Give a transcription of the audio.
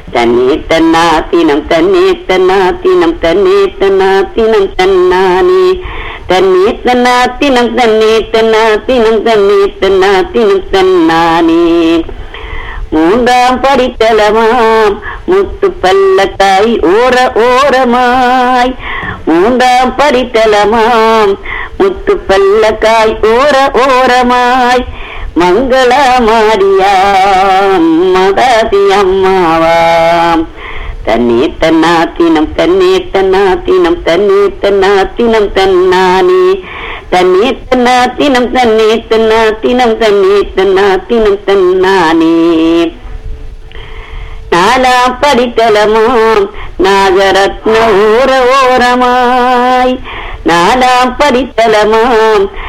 தன்னே தன்னா தினம் தன்னே தன்னா தினம் தன்னே தன்னா தினம் தன்னானே தன்னே தன்னா தினம் தன்னே தன்னா தினம் தன்னே தன்னா தினம் தன்னானே மூன்றாம் படித்தலமாம் முத்து பல்லக்காய் ஓர ஓரமாய் மூன்றாம் படித்தலமாம் முத்து பல்லக்காய் ஓர ஓரமாய் மங்கள மாரியாம் மதாதி அம்மாவாம் தன்னே தன்னா தினம் தன்னே தன்னா தினம் தன்னே தன்னா தினம் தன்னானே தன்னே தன்னா தினம் தன்னே தன்னா தினம் தன்னே தன்னா தினம் தன்னானே நாலாம் படித்தலமாம் நாகரத்ன ஓர ஓரமாய் நாலாம் படித்தலமாம்